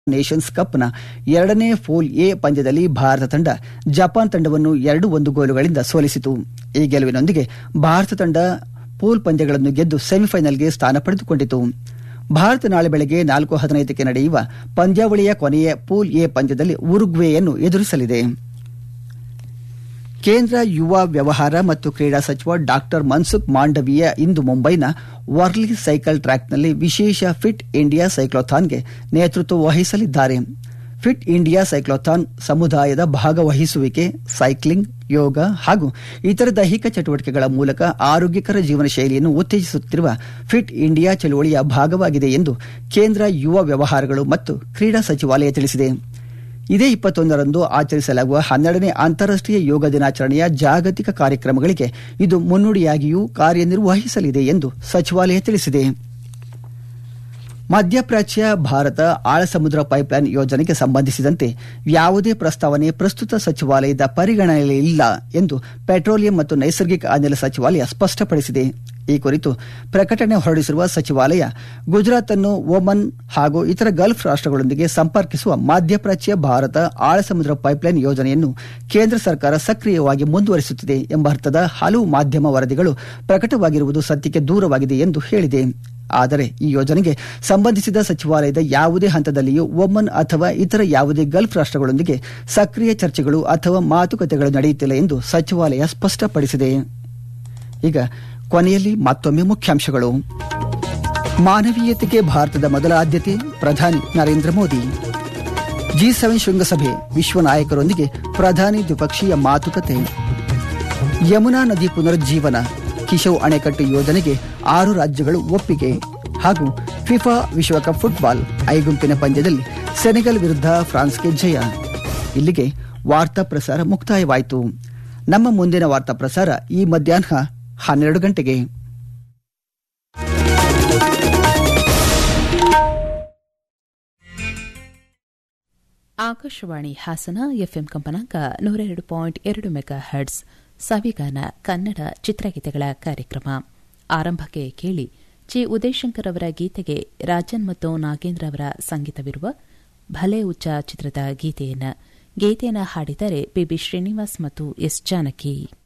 Nations ಕಪ್ನ ಎರಡನೇ pool A ಪಂದ್ಯದಲ್ಲಿ ಭಾರತ ತಂಡ ಜಪಾನ್ ತಂಡವನ್ನು ಎರಡು ಒಂದು ಗೋಲುಗಳಿಂದ ಸೋಲಿಸಿತು ಈ ಗೆಲುವಿನೊಂದಿಗೆ ಭಾರತ ತಂಡ ಪೂಲ್ ಪಂದ್ಯಗಳನ್ನು ಗೆದ್ದು ಸೆಮಿಫೈನಲ್ಗೆ ಸ್ಥಾನ ಪಡೆದುಕೊಂಡಿತು ಭಾರತ ನಾಳೆ ಬೆಳಗ್ಗೆ ನಾಲ್ಕು ಹದಿನೈದಕ್ಕೆ ನಡೆಯುವ ಪಂದ್ಯಾವಳಿಯ ಕೊನೆಯ ಪೂಲ್ ಎ ಪಂದ್ಯದಲ್ಲಿ ಉರುಗ್ವೆಯನ್ನು ಎದುರಿಸಲಿದೆ ಕೇಂದ್ರ ಯುವ ವ್ಯವಹಾರ ಮತ್ತು ಕ್ರೀಡಾ ಸಚಿವ ಡಾಕ್ಟರ್ ಮನ್ಸುಖ್ ಮಾಂಡವೀಯ ಇಂದು ಮುಂಬೈನ ವರ್ಲಿ ಸೈಕಲ್ ಟ್ರ್ಯಾಕ್ನಲ್ಲಿ ವಿಶೇಷ ಫಿಟ್ ಇಂಡಿಯಾ ಸೈಕ್ಲೋಥಾನ್ಗೆ ನೇತೃತ್ವ ವಹಿಸಲಿದ್ದಾರೆ ಫಿಟ್ ಇಂಡಿಯಾ ಸೈಕ್ಲೋಥಾನ್ ಸಮುದಾಯದ ಭಾಗವಹಿಸುವಿಕೆ ಸೈಕ್ಲಿಂಗ್ ಯೋಗ ಹಾಗೂ ಇತರ ದೈಹಿಕ ಚಟುವಟಿಕೆಗಳ ಮೂಲಕ ಆರೋಗ್ಯಕರ ಜೀವನ ಶೈಲಿಯನ್ನು ಉತ್ತೇಜಿಸುತ್ತಿರುವ ಫಿಟ್ ಇಂಡಿಯಾ ಚಳುವಳಿಯ ಭಾಗವಾಗಿದೆ ಎಂದು ಕೇಂದ್ರ ಯುವ ವ್ಯವಹಾರಗಳು ಮತ್ತು ಕ್ರೀಡಾ ಸಚಿವಾಲಯ ತಿಳಿಸಿದೆ ಇದೇ ಇಪ್ಪತ್ತೊಂದರಂದು ಆಚರಿಸಲಾಗುವ ಹನ್ನೆರಡನೇ ಅಂತಾರಾಷ್ಟೀಯ ಯೋಗ ದಿನಾಚರಣೆಯ ಜಾಗತಿಕ ಕಾರ್ಯಕ್ರಮಗಳಿಗೆ ಇದು ಮುನ್ನುಡಿಯಾಗಿಯೂ ಕಾರ್ಯನಿರ್ವಹಿಸಲಿದೆ ಎಂದು ಸಚಿವಾಲಯ ತಿಳಿಸಿದೆ ಮಧ್ಯಪ್ರಾಚ್ಯ ಭಾರತ ಆಳಸಮುದ್ರ ಪೈಪ್ಲೈನ್ ಯೋಜನೆಗೆ ಸಂಬಂಧಿಸಿದಂತೆ ಯಾವುದೇ ಪ್ರಸ್ತಾವನೆ ಪ್ರಸ್ತುತ ಸಚಿವಾಲಯದ ಪರಿಗಣನೆಯಲ್ಲಿಲ್ಲ ಎಂದು ಪೆಟ್ರೋಲಿಯಂ ಮತ್ತು ನೈಸರ್ಗಿಕ ಅನಿಲ ಸಚಿವಾಲಯ ಸ್ಪಷ್ಟಪಡಿಸಿದೆ ಈ ಕುರಿತು ಪ್ರಕಟಣೆ ಹೊರಡಿಸಿರುವ ಸಚಿವಾಲಯ ಗುಜರಾತ್ ಅನ್ನು ಒಮನ್ ಹಾಗೂ ಇತರ ಗಲ್ಫ್ ರಾಷ್ಟಗಳೊಂದಿಗೆ ಸಂಪರ್ಕಿಸುವ ಮಧ್ಯಪ್ರಾಚ್ಯ ಭಾರತ ಆಳಸಮುದ್ರ ಪೈಪ್ಲೈನ್ ಯೋಜನೆಯನ್ನು ಕೇಂದ್ರ ಸರ್ಕಾರ ಸಕ್ರಿಯವಾಗಿ ಮುಂದುವರಿಸುತ್ತಿದೆ ಎಂಬ ಅರ್ಥದ ಹಲವು ಮಾಧ್ಯಮ ವರದಿಗಳು ಪ್ರಕಟವಾಗಿರುವುದು ಸತ್ಯಕ್ಕೆ ದೂರವಾಗಿದೆ ಎಂದು ಹೇಳಿದೆ ಆದರೆ ಈ ಯೋಜನೆಗೆ ಸಂಬಂಧಿಸಿದ ಸಚಿವಾಲಯದ ಯಾವುದೇ ಹಂತದಲ್ಲಿಯೂ ಒಮನ್ ಅಥವಾ ಇತರ ಯಾವುದೇ ಗಲ್ಫ್ ರಾಷ್ಟಗಳೊಂದಿಗೆ ಸಕ್ರಿಯ ಚರ್ಚೆಗಳು ಅಥವಾ ಮಾತುಕತೆಗಳು ನಡೆಯುತ್ತಿಲ್ಲ ಎಂದು ಸಚಿವಾಲಯ ಸ್ಪಷ್ಟಪಡಿಸಿದೆ ಈಗ ಕೊನೆಯಲ್ಲಿ ಮತ್ತೊಮ್ಮೆ ಮುಖ್ಯಾಂಶಗಳು ಮಾನವೀಯತೆಗೆ ಭಾರತದ ಮೊದಲ ಆದ್ಯತೆ ಪ್ರಧಾನಿ ನರೇಂದ್ರ ಮೋದಿ ಜಿ ಸೆವೆನ್ ಶೃಂಗಸಭೆ ವಿಶ್ವ ನಾಯಕರೊಂದಿಗೆ ಪ್ರಧಾನಿ ದ್ವಿಪಕ್ಷೀಯ ಮಾತುಕತೆ ಯಮುನಾ ನದಿ ಪುನರುಜ್ಜೀವನ ಕಿಶವ್ ಅಣೆಕಟ್ಟು ಯೋಜನೆಗೆ ಆರು ರಾಜ್ಯಗಳು ಒಪ್ಪಿಗೆ ಹಾಗೂ ಫಿಫಾ ವಿಶ್ವಕಪ್ ಫುಟ್ಬಾಲ್ ಐ ಗುಂಪಿನ ಪಂದ್ಯದಲ್ಲಿ ಸೆನೆಗಲ್ ವಿರುದ್ಧ ಫ್ರಾನ್ಸ್ಗೆ ಜಯ ಇಲ್ಲಿಗೆ ವಾರ್ತಾ ಪ್ರಸಾರ ಮುಕ್ತಾಯವಾಯಿತು ನಮ್ಮ ಮುಂದಿನ ವಾರ್ತಾ ಪ್ರಸಾರ ಈ ಮಧ್ಯಾಹ್ನ ಹನ್ನೆರಡು ಗಂಟೆಗೆ ಆಕಾಶವಾಣಿ ಹಾಸನ ಎಫ್ಎಂ ಕಂಪನಾಂಕ ನೂರ ಎರಡು ಪಾಯಿಂಟ್ ಎರಡು ಮೆಗಾ ಹರ್ಟ್ಸ್ ಸವಿಗಾನ ಕನ್ನಡ ಚಿತ್ರಗೀತೆಗಳ ಕಾರ್ಯಕ್ರಮ ಆರಂಭಕ್ಕೆ ಕೇಳಿ ಜಿ ಉದಯಶಂಕರ್ ಅವರ ಗೀತೆಗೆ ರಾಜನ್ ಮತ್ತು ನಾಗೇಂದ್ರ ಅವರ ಸಂಗೀತವಿರುವ ಭಲೆ ಉಚ್ಚ ಚಿತ್ರದ ಗೀತೆಯನ್ನು ಗೀತೆಯನ್ನು ಹಾಡಿದರೆ ಬಿಬಿ ಶ್ರೀನಿವಾಸ್ ಮತ್ತು ಎಸ್ ಜಾನಕಿ